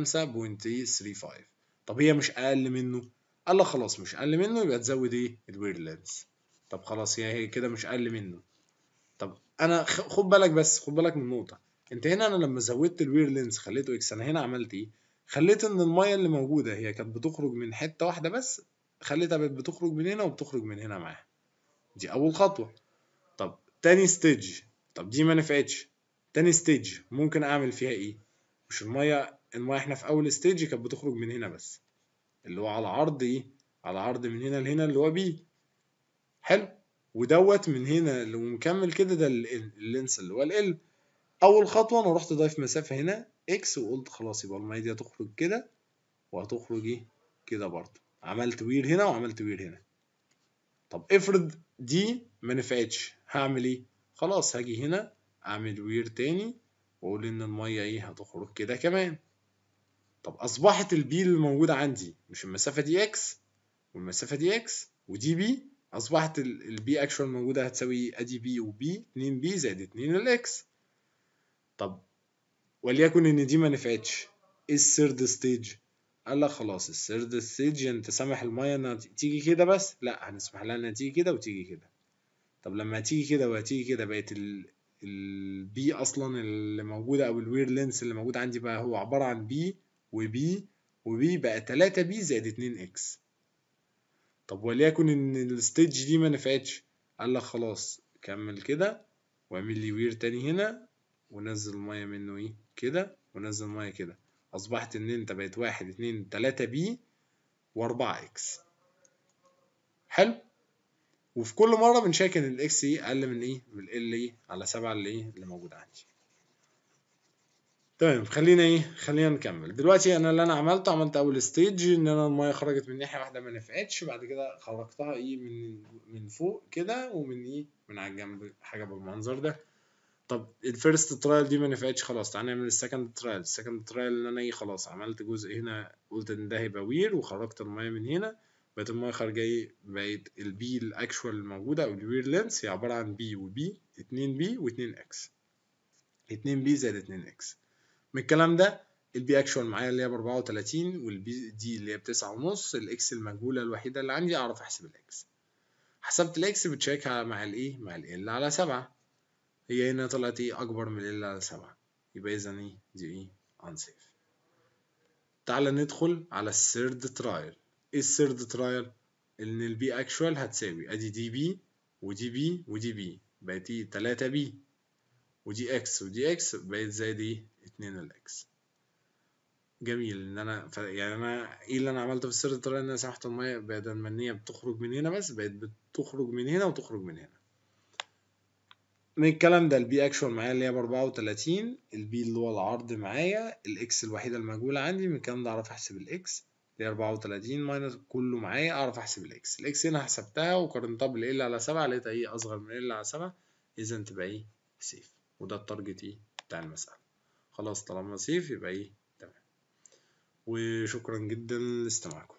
[SPEAKER 1] 5.35 طب هي مش اقل منه قال لك خلاص مش اقل منه يبقى تزود ايه الوير لينس طب خلاص هي هي كده مش اقل منه طب انا خد بالك بس خد بالك من نقطه انت هنا انا لما زودت الوير لينس خليته اكس انا هنا عملت ايه خليت ان الميه اللي موجوده هي كانت بتخرج من حته واحده بس خليتها بقت بتخرج من هنا وبتخرج من هنا معاها دي اول خطوه طب تاني ستيج طب دي ما نفعتش تاني ستيج ممكن اعمل فيها ايه مش الميه الميه احنا في اول ستيج كانت بتخرج من هنا بس اللي هو على عرض ايه على عرض من هنا لهنا اللي هو بي حلو ودوت من هنا اللي مكمل كده ده اللينس اللي هو ال اول خطوه انا رحت ضايف مسافه هنا اكس وقلت خلاص يبقى الميه دي هتخرج كده وهتخرج ايه كده برضه عملت وير هنا وعملت وير هنا طب افرض دي ما نفعتش هعمل ايه خلاص هاجي هنا اعمل وير تاني واقول ان الميه ايه هتخرج كده كمان طب اصبحت البي اللي موجوده عندي مش المسافه دي اكس والمسافه دي اكس ودي بي اصبحت البي اكشوال موجوده هتساوي ادي بي وبي 2 بي زائد 2 الاكس طب وليكن ان دي ما نفعتش ايه الثيرد ستيج قال لك خلاص الثيرد ستيج انت سامح الميه انها تيجي كده بس لا هنسمح لها انها تيجي كده وتيجي كده طب لما تيجي كده وهتيجي كده بقت البي اصلا اللي موجوده او الوير لينس اللي موجود عندي بقى هو عباره عن بي وبي وبي بقى 3 بي زائد 2 اكس طب وليكن ان الستيج دي ما نفعتش قال لك خلاص كمل كده واعمل لي وير تاني هنا ونزل الميه منه ايه كده ونزل الميه كده اصبحت ان انت بقت واحد اتنين تلاتة بي واربعة اكس حلو وفي كل مرة بنشيك ان الاكس ايه اقل من ايه من ال ايه على سبعة اللي ايه اللي موجود عندي تمام خلينا ايه خلينا نكمل دلوقتي انا اللي انا عملته عملت اول ستيج ان انا الميه خرجت من ناحيه واحده ما نفعتش بعد كده خرجتها ايه من من فوق كده ومن ايه من على الجنب حاجه بالمنظر ده طب الفيرست ترايل دي ما نفعتش خلاص تعالى نعمل السكند ترايل السكند ترايل ان انا ايه خلاص عملت جزء هنا قلت ان ده هيبقى وير وخرجت الميه من هنا بقت الميه خارجه ايه بقت البي الاكشوال الموجوده او الوير لينس هي عباره عن بي وبي 2 بي و2 اكس 2 بي زائد 2 اكس من الكلام ده البي اكشوال معايا اللي هي ب 34 والبي دي اللي هي بتسعة ونص الاكس المجهوله الوحيده اللي عندي اعرف احسب الاكس حسبت الاكس بتشيكها مع الايه مع ال على 7 هي هنا طلعت ايه اكبر من ال على 7 يبقى اذا ايه دي ايه unsafe تعالى ندخل على الثيرد ترايل ايه الثيرد ترايل ان البي اكشوال هتساوي ادي دي بي ودي بي ودي بي بقت دي 3 بي ودي اكس ودي اكس بقت زي دي 2 الاكس جميل ان انا ف... يعني انا ايه اللي انا عملته في الثيرد ترايل ان انا سمحت الميه بدل ما ان هي بتخرج من هنا بس بقت بتخرج من هنا وتخرج من هنا من الكلام ده البي اكشوال معايا اللي هي ب 34 البي اللي هو العرض معايا الاكس الوحيده المجهوله عندي من الكلام ده اعرف احسب الاكس اللي هي 34 ماينس كله معايا اعرف احسب الاكس الاكس هنا حسبتها وقارنتها بال على 7 لقيتها ايه اصغر من ال على 7 اذا تبقى ايه سيف وده التارجت ايه بتاع المساله خلاص طالما سيف يبقى ايه تمام وشكرا جدا لاستماعكم